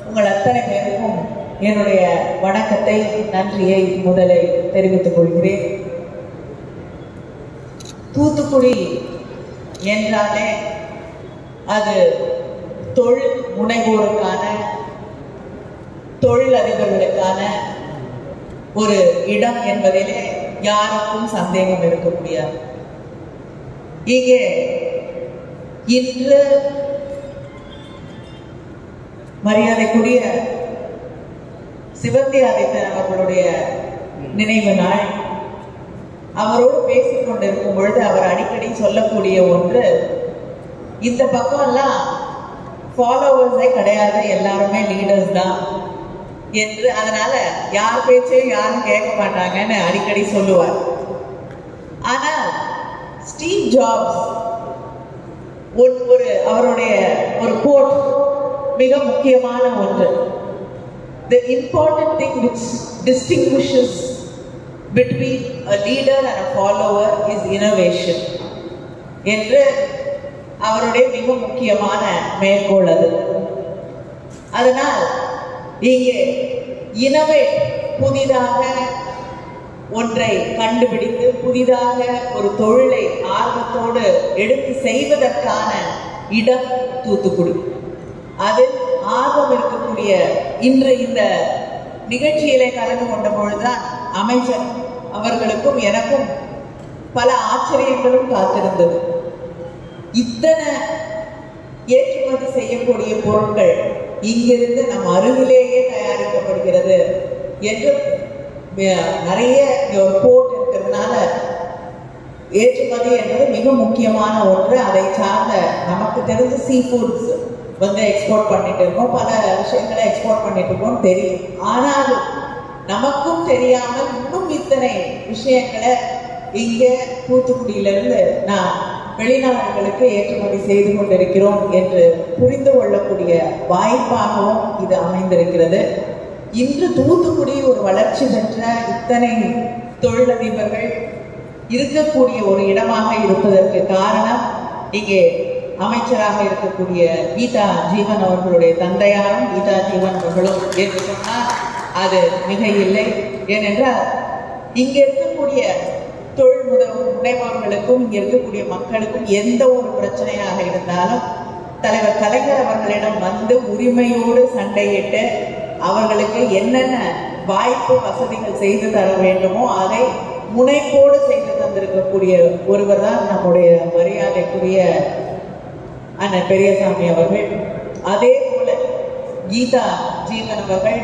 உங்கள் அத்தனை பேருக்கும் என்னுடைய வணக்கத்தை நன்றியை முதலில் தெரிவித்துக் கொள்கிறேன் தூத்துக்குடி என்றாலே அது தொழில் முனைவோருக்கான தொழில் அதிபர்களுக்கான ஒரு இடம் என்பதிலே யாருக்கும் சந்தேகம் இருக்க முடியாது இங்கே இன்று மரியாதைக்குரிய சிவந்தி ஆதித்தன் அவர்களுடைய நினைவு நாள் அவரோடு பேசிக் கொண்டிருக்கும் பொழுது அவர் அடிக்கடி சொல்லக்கூடிய ஒன்று இந்த பக்கம்லாம் ஃபாலோவர்ஸே கிடையாது எல்லாருமே லீடர்ஸ் தான் என்று அதனால யார் பேச்சையும் யாரும் கேட்க மாட்டாங்கன்னு அடிக்கடி சொல்லுவார் ஆனால் ஸ்டீவ் ஜாப்ஸ் ஒரு ஒரு அவருடைய ஒரு கோட் மிக முக்கியமான ஒன்று the important thing which distinguishes between a leader and a follower is innovation என்று அவருடைய மிக முக்கியமான மேற்கோள் அது அதனால் இங்கே இனோவேட் புதிதாக ஒன்றை கண்டுபிடித்து புதிதாக ஒரு தொழிலை ஆர்வத்தோடு எடுத்து செய்வதற்கான இடம் தூத்துக்குடி அதில் ஆர்வம் இருக்கக்கூடிய இன்று இந்த நிகழ்ச்சியிலே கலந்து கொண்ட பொழுதுதான் அமைச்சர் அவர்களுக்கும் எனக்கும் பல ஆச்சரியங்களும் காத்திருந்தது இத்தனை ஏற்றுமதி செய்யக்கூடிய பொருட்கள் இங்கிருந்து நம் அருகிலேயே தயாரிக்கப்படுகிறது என்று நிறைய ஒரு போர்ட் இருக்கிறதுனால ஏற்றுமதி என்பது மிக முக்கியமான ஒன்று அதை சார்ந்த நமக்கு தெரிஞ்ச சீ ஃபுட்ஸ் வந்து எக்ஸ்போர்ட் பண்ணிட்டு இருக்கோம் பல விஷயங்களை எக்ஸ்போர்ட் பண்ணிட்டு இருக்கோம் தெரியும் ஆனாலும் நமக்கும் தெரியாமல் இன்னும் இத்தனை விஷயங்களை இங்க தூத்துக்குடியிலிருந்து நான் வெளிநாடுகளுக்கு ஏற்றுமதி செய்து கொண்டிருக்கிறோம் என்று புரிந்து கொள்ளக்கூடிய வாய்ப்பாகவும் இது அமைந்திருக்கிறது இன்று தூத்துக்குடி ஒரு வளர்ச்சி பெற்ற இத்தனை தொழிலதிபர்கள் இருக்கக்கூடிய ஒரு இடமாக இருப்பதற்கு காரணம் இங்கே அமைச்சராக இருக்கக்கூடிய கீதா ஜீவன் அவர்களுடைய தந்தையாரும் கீதா ஜீவன் அவர்களும் என்று சொன்னால் அது மிக இல்லை ஏனென்றால் இங்கே இருக்கக்கூடிய தொழில் முதல் முனைவோர்களுக்கும் இங்கே இருக்கக்கூடிய மக்களுக்கும் எந்த ஒரு பிரச்சனையாக இருந்தாலும் தலைவர் கலைஞர் அவர்களிடம் வந்து உரிமையோடு சண்டையிட்டு அவர்களுக்கு என்னென்ன வாய்ப்பு வசதிகள் செய்து தர வேண்டுமோ அதை முனைப்போடு செய்து தந்திருக்கக்கூடிய ஒருவர் தான் நம்முடைய மரியாதைக்குரிய அண்ணன் பெரியசாமி அவர்கள் அதே போல கீதா ஜீவன் அவர்கள்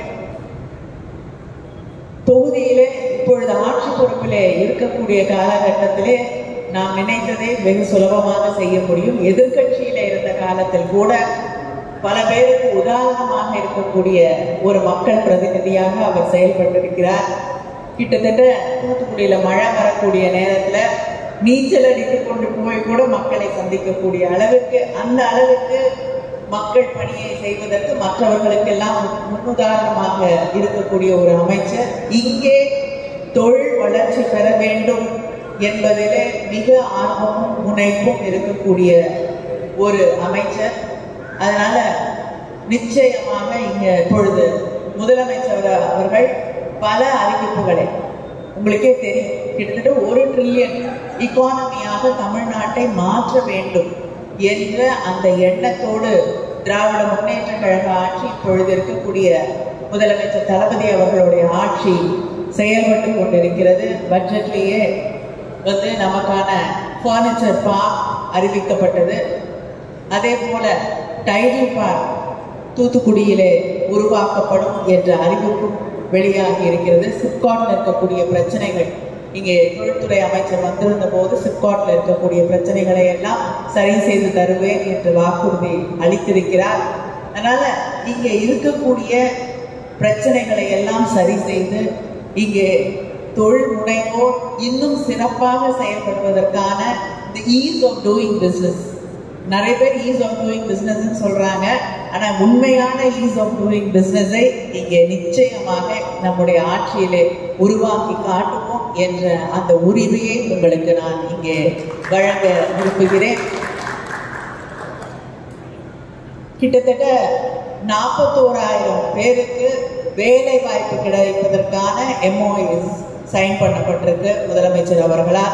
தொகுதியிலே இப்பொழுது ஆட்சி பொறுப்பிலே இருக்கக்கூடிய காலகட்டத்திலே நாம் நினைத்ததை வெகு சுலபமாக செய்ய முடியும் எதிர்கட்சியில இருந்த காலத்தில் கூட பல பேருக்கு உதாரணமாக இருக்கக்கூடிய ஒரு மக்கள் பிரதிநிதியாக அவர் செயல்பட்டிருக்கிறார் கிட்டத்தட்ட தூத்துக்குடியில மழை வரக்கூடிய நேரத்துல நீச்சல் அடித்து கொண்டு போய் கூட மக்களை சந்திக்கக்கூடிய அளவுக்கு அந்த அளவுக்கு மக்கள் பணியை செய்வதற்கு மற்றவர்களுக்கெல்லாம் முன்னுதாரணமாக இருக்கக்கூடிய ஒரு அமைச்சர் இங்கே தொழில் வளர்ச்சி பெற வேண்டும் என்பதிலே மிக ஆர்வமும் முனைப்பும் இருக்கக்கூடிய ஒரு அமைச்சர் அதனால நிச்சயமாக இங்க இப்பொழுது முதலமைச்சர் அவர்கள் பல அறிவிப்புகளை உங்களுக்கே தெரியும் கிட்டத்தட்ட ஒரு ட்ரில்லியன் இக்கானமியாக தமிழ்நாட்டை மாற்ற வேண்டும் என்ற அந்த எண்ணத்தோடு திராவிட முன்னேற்ற கழக ஆட்சி இப்பொழுது இருக்கக்கூடிய முதலமைச்சர் தளபதி அவர்களுடைய ஆட்சி செயல்பட்டு கொண்டிருக்கிறது பட்ஜெட்லேயே வந்து நமக்கான ஃபர்னிச்சர் பார்க் அறிவிக்கப்பட்டது அதே போல டைடில் பார்க் தூத்துக்குடியிலே உருவாக்கப்படும் என்ற அறிவிப்பும் வெளியாகி இருக்கிறது சிப்காட்ல இருக்கக்கூடிய பிரச்சனைகள் இங்கே தொழில்துறை அமைச்சர் வந்திருந்த போது சிப்காட்ல இருக்கக்கூடிய பிரச்சனைகளை எல்லாம் சரி செய்து தருவேன் என்று வாக்குறுதி அளித்திருக்கிறார் அதனால இங்கே இருக்கக்கூடிய பிரச்சனைகளை எல்லாம் சரி செய்து இங்கே தொழில் முனைவோர் இன்னும் சிறப்பாக செயல்படுவதற்கான the ease of doing business நிறைய பேர் ஈஸ் ஆஃப் டூயிங் பிஸ்னஸ் சொல்றாங்க ஆனா உண்மையான ஈஸ் ஆஃப் டூயிங் பிஸ்னஸை இங்கே நிச்சயமாக நம்முடைய ஆட்சியிலே உருவாக்கி காட்டுவோம் என்ற அந்த உரிமையை உங்களுக்கு நான் இங்கே வழங்க விரும்புகிறேன் கிட்டத்தட்ட நாற்பத்தோராயிரம் பேருக்கு வேலை வாய்ப்பு கிடைப்பதற்கான எம்ஓஎஸ் சைன் பண்ணப்பட்டிருக்கு முதலமைச்சர் அவர்களால்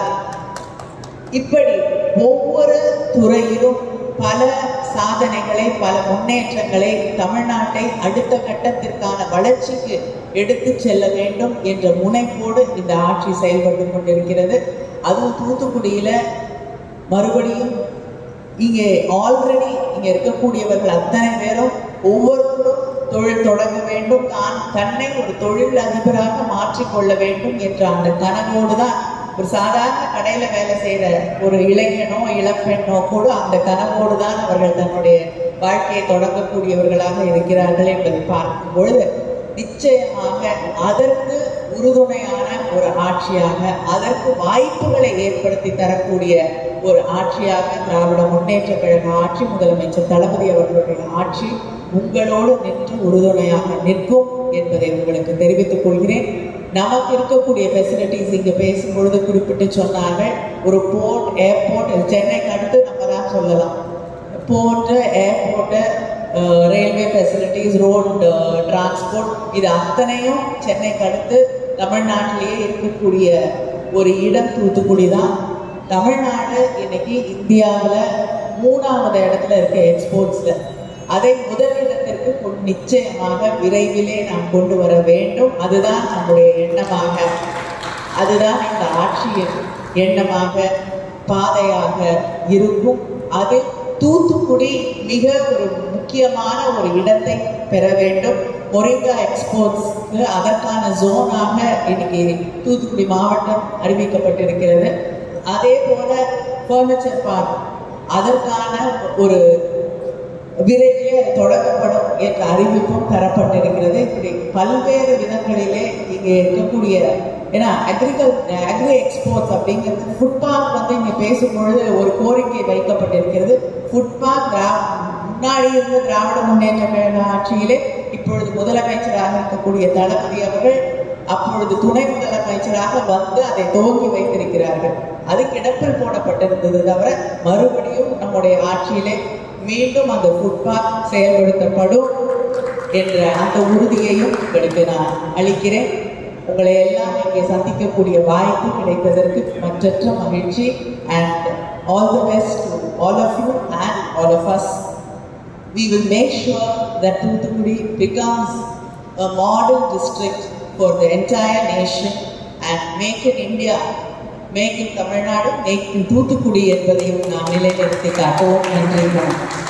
இப்படி ஒவ்வொரு துறையிலும் பல சாதனைகளை பல முன்னேற்றங்களை தமிழ்நாட்டை அடுத்த கட்டத்திற்கான வளர்ச்சிக்கு எடுத்து செல்ல வேண்டும் என்ற முனைப்போடு இந்த ஆட்சி செயல்பட்டு கொண்டிருக்கிறது அதுவும் தூத்துக்குடியில மறுபடியும் இங்கே ஆல்ரெடி இங்க இருக்கக்கூடியவர்கள் அத்தனை பேரும் ஒவ்வொருவரும் தொழில் தொடங்க வேண்டும் தான் தன்னை ஒரு தொழில் அதிபராக மாற்றிக்கொள்ள வேண்டும் என்ற அந்த கனவோடு தான் ஒரு சாதாரண கடையில வேலை செய்யற ஒரு இளைஞனோ இளப்பெண்ணோ கூட அந்த கனவோடு தான் அவர்கள் தன்னுடைய வாழ்க்கையை தொடங்கக்கூடியவர்களாக இருக்கிறார்கள் என்பதை பார்க்கும் பொழுது நிச்சயமாக அதற்கு உறுதுணையான ஒரு ஆட்சியாக அதற்கு வாய்ப்புகளை ஏற்படுத்தி தரக்கூடிய ஒரு ஆட்சியாக திராவிட முன்னேற்ற கழக ஆட்சி முதலமைச்சர் தளபதி அவர்களுடைய ஆட்சி உங்களோடு நின்று உறுதுணையாக நிற்கும் என்பதை உங்களுக்கு தெரிவித்துக் கொள்கிறேன் நமக்கு இருக்கக்கூடிய ஃபெசிலிட்டிஸ் இங்க பேசும் பொழுது குறிப்பிட்டு சொன்னார்கள் ஒரு போர்ட் ஏர்போர்ட் சென்னைக்கு அடுத்து நம்ம தான் சொல்லலாம் port airport railway facilities road transport இது அத்தனையும் சென்னைக்கு அடுத்து தமிழ்நாட்டிலேயே இருக்கக்கூடிய ஒரு இடம் தூத்துக்குடி தான் தமிழ்நாடு இன்னைக்கு இந்தியாவில் மூணாவது இடத்துல இருக்க எக்ஸ்போர்ட்ஸில் அதை முதலிடத்திற்கு கொண்டு நிச்சயமாக விரைவிலே நாம் கொண்டு வர வேண்டும் அதுதான் நம்முடைய எண்ணமாக அதுதான் இந்த ஆட்சியின் எண்ணமாக பாதையாக இருக்கும் அது தூத்துக்குடி மிக ஒரு முக்கியமான ஒரு இடத்தை பெற வேண்டும் மொரிங்கா எக்ஸ்போர்ட்ஸ்க்கு அதற்கான ஜோனாக இன்னைக்கு தூத்துக்குடி மாவட்டம் அறிவிக்கப்பட்டிருக்கிறது அதே போல ஃபர்னிச்சர் பார்க் அதற்கான ஒரு விரைவிலே அது தொடங்கப்படும் என்ற அறிவிப்பும் தரப்பட்டிருக்கிறது இப்படி பல்வேறு விதங்களிலே இங்கே இருக்கக்கூடிய ஏன்னா அக்ரிகல் அக்ரி எக்ஸ்போர்ட்ஸ் அப்படிங்கிறது ஃபுட் பார்க் வந்து இங்கே பேசும்பொழுது ஒரு கோரிக்கை வைக்கப்பட்டிருக்கிறது ஃபுட் பார்க் திரா முன்னாடி இருந்த திராவிட முன்னேற்ற கழக ஆட்சியிலே இப்பொழுது முதலமைச்சராக இருக்கக்கூடிய தளபதி அவர்கள் அப்பொழுது துணை முதலமைச்சராக வந்து அதை துவங்கி வைத்திருக்கிறார்கள் அது கிடப்பில் போடப்பட்டிருந்தது தவிர மறுபடியும் நம்முடைய ஆட்சியிலே மீண்டும் அந்த ஃபுட்பாத் செயல்படுத்தப்படும் என்ற அந்த உறுதியையும் உங்களுக்கு நான் அளிக்கிறேன் உங்களை எல்லாம் இங்கே சந்திக்கக்கூடிய வாய்ப்பு கிடைத்ததற்கு மற்றற்ற மகிழ்ச்சி and all the best to all of you and all of us we will make sure that Toothukudi becomes a model district for the entire nation and make in India, make in Tamil Nadu, make in Toothukudi என்பதையும் நாம் நிலைநிறுத்தி காட்டுவோம் நன்றி வணக்கம்